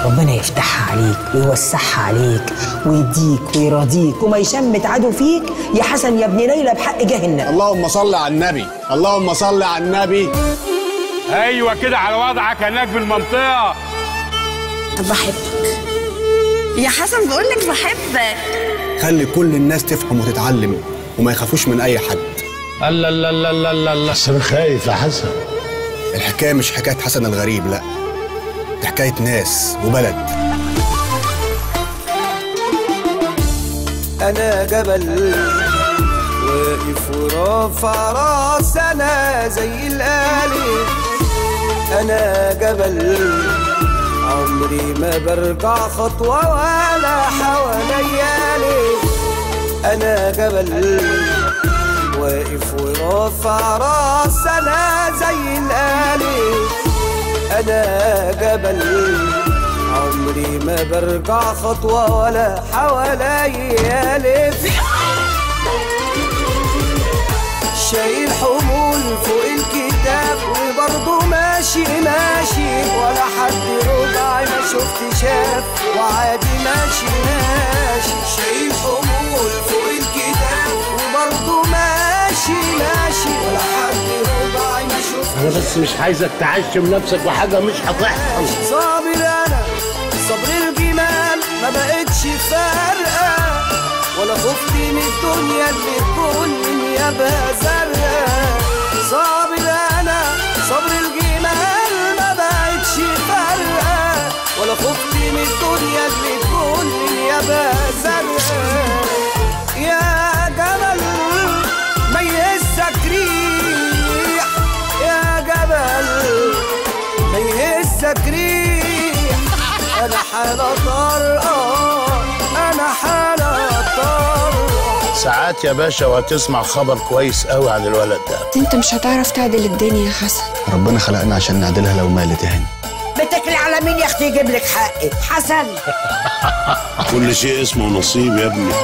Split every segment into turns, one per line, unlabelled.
ربنا يفتحها عليك ويوسعها عليك ويديك ويراضيك وما يشمت عدو فيك يا حسن يا ابن ليلى بحق جاه النبي
اللهم صل على النبي اللهم صل على النبي
ايوه كده على وضعك هناك في المنطقه
بحبك يا حسن بقول لك بحبك
خلي كل الناس تفهم وتتعلم وما يخافوش من اي حد
الله الله الله الله الله الله بس انا خايف يا حسن
الحكايه مش حكايه حسن الغريب لا دي حكايه ناس وبلد
انا جبل واقف ورافع راس انا زي الالف انا جبل عمري ما برجع خطوة ولا حواليا ليه انا جبل واقف ورافع راس انا زي الالف انا جبل عمري ما برجع خطوة ولا حواليا لف شايل حمول فوق الكتاب وبرضه ماشي ماشي ولا حد ربعي ما شفت شاف وعادي ماشي ماشي شايل حمول فوق الكتاب وبرضه ماشي ماشي ولا حد ربعي ما شفت
انا بس مش عايزك تعشم نفسك بحاجه مش هتحصل
صابر انا صبر الجمال ما بقتش فارقه ولا خفت من الدنيا اللي تكون من يابها زرقاء صابر انا صبر الجمال ما بقتش فارقه ولا خفت من الدنيا اللي تكون من يابها زرقاء يا جبل ميزك ريح يا جبل ما يهزك ريح انا حالة طارئة انا حالة طارئة
ساعات يا باشا وهتسمع خبر كويس قوي عن الولد ده
انت مش هتعرف تعدل الدنيا يا حسن
ربنا خلقنا عشان نعدلها لو مالت هاني
بتكلي على مين يا اختي يجيب لك حقك حسن
كل شيء اسمه نصيب يا ابني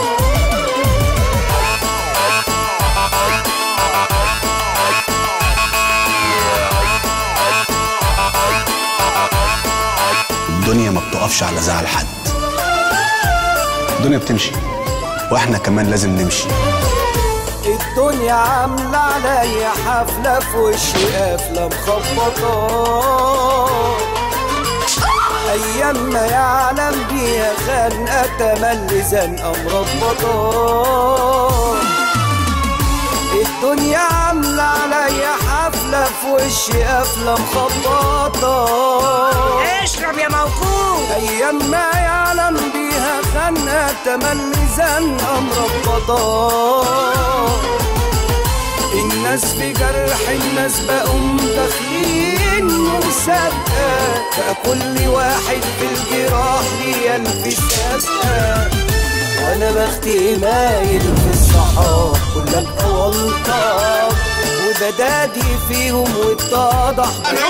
الدنيا ما بتقفش على زعل حد الدنيا بتمشي واحنا كمان لازم نمشي
الدنيا عاملة عليا حفلة في وشي قافلة مخبطة أيام ما يعلم بيها خانقة تملي زنقة مربطة الدنيا عاملة عليا حفلة في وشي قافلة مخبطة
اشرب يا موقوف
أيام ما يعلم بيها خانقة تملي زنقة مربطة الناس في جرح الناس بقوا داخلين مسابقة بقى كل واحد في الجراح ينفي سابقة وانا بختي مايل في الصحاب كلها بأونطة وبدادي فيهم واتضح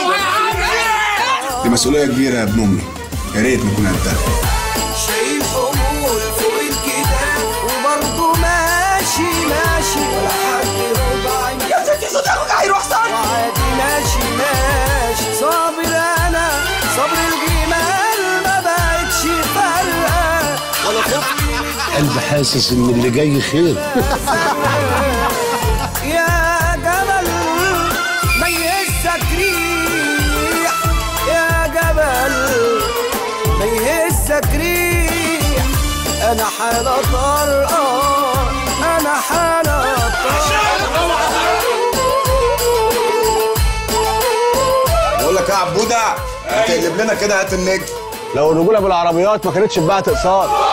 دي مسؤوليه كبيره يا ابن امي يا ريت نكون قدها
شايل حمول فوق الكتاب وبرضه ماشي ماشي ولا حد ربع يا ستي صوتك هيروح صار وعادي ماشي ماشي صابر انا صبر الجمال ما بقتش فارقه ولا خفت
قلبي حاسس ان اللي جاي خير
يا جبل ميزك ريح يا جبل ميزك ريح انا حالة طارئة انا حالة
بقول لك يا عبوده تقلب لنا كده هات النجم لو الرجوله بالعربيات ما كانتش اتباعت اقساط